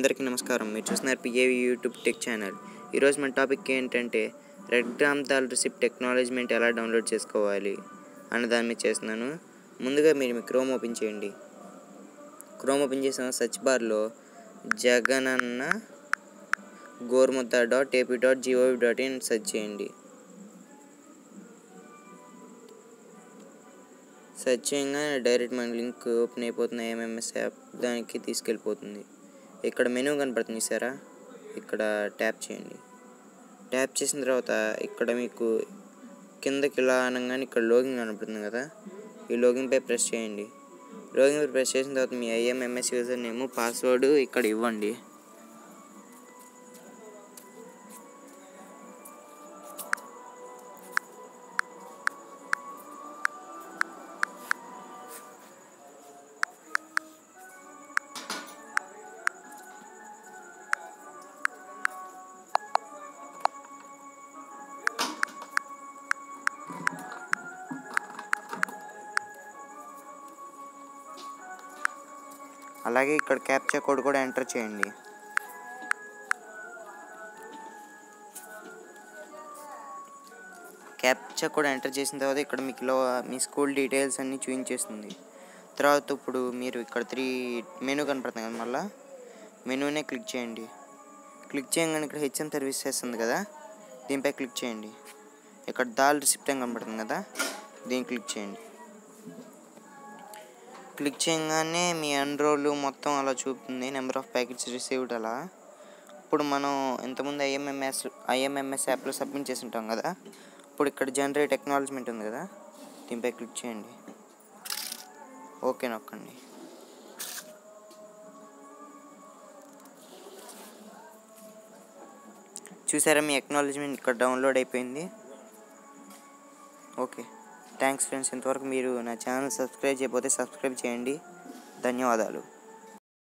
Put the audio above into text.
అందరికీ నమస్కారం మీరు చూస్తున్నారు పిఏవి యూట్యూబ్ టెక్ ఛానల్ ఈరోజు మన టాపిక్ ఏంటంటే red gram dal receipt acknowledgement ఎలా డౌన్లోడ్ చేసుకోవాలి అన్న దాని మీద చేస్తున్నాను ముందుగా మీరు మీ క్రోమ్ ఓపెన్ చేయండి క్రోమ్ ఓపెన్ చేసిన సర్చ్ బార్లో Jagananna Gorumudda dot AP dot GOV dot in search చేయండి సెర్చ్ చేయగానే డైరెక్ట్ మన లింక్ ఓపెన్ అయిపోతుంది ఎంఎంఎస్ యాప్ దానికి తీసుకెళ్ళిపోతుంది ఇక్కడ మెనూ కనపడుతుంది సారా ఇక్కడ ట్యాప్ చేయండి ట్యాప్ చేసిన తర్వాత ఇక్కడ మీకు కిందకి ఇలా అనగానే ఇక్కడ లోగింగ్ కనపడుతుంది కదా ఈ లోగింగ్పై ప్రెస్ చేయండి లోగింగ్ ప్రెస్ చేసిన తర్వాత మీ ఐఎంఎంఎస్ యూజర్ నేమ్ పాస్వర్డ్ ఇక్కడ ఇవ్వండి అలాగే ఇక్కడ క్యాప్చా కోడ్ కూడా ఎంటర్ చేయండి క్యాప్చా కూడా ఎంటర్ చేసిన తర్వాత ఇక్కడ మీకు ఇలా మీ స్కూల్ డీటెయిల్స్ అన్నీ చూపించేస్తుంది తర్వాత ఇప్పుడు మీరు ఇక్కడ త్రీ మెనూ కనపడుతుంది కదా మళ్ళీ మెనూనే క్లిక్ చేయండి క్లిక్ చేయగానే ఇక్కడ హెచ్ఎం సర్వీసెస్ ఉంది కదా దీనిపై క్లిక్ చేయండి ఇక్కడ దాల్ రిసిప్ట్ అని కనపడుతుంది కదా దీన్ని క్లిక్ చేయండి క్లిక్ చేయగానే మీ ఎన్రోల్ మొత్తం అలా చూపుతుంది నెంబర్ ఆఫ్ ప్యాకెట్స్ రిసీవ్డ్ అలా ఇప్పుడు మనం ఇంతకుముందు ఐఎంఎంఎస్ ఐఎంఎంఎస్ యాప్లో సబ్మిట్ చేసి ఉంటాం కదా ఇప్పుడు ఇక్కడ జనరేట్ టెక్నాలజీమెంట్ ఉంది కదా దీనిపై క్లిక్ చేయండి ఓకే నొక్కండి చూసారా మీ అక్నాలజ్మెంట్ ఇక్కడ డౌన్లోడ్ అయిపోయింది ఓకే థ్యాంక్స్ ఫ్రెండ్స్ ఇంతవరకు మీరు నా ఛానల్ సబ్స్క్రైబ్ చేయకపోతే సబ్స్క్రైబ్ చేయండి ధన్యవాదాలు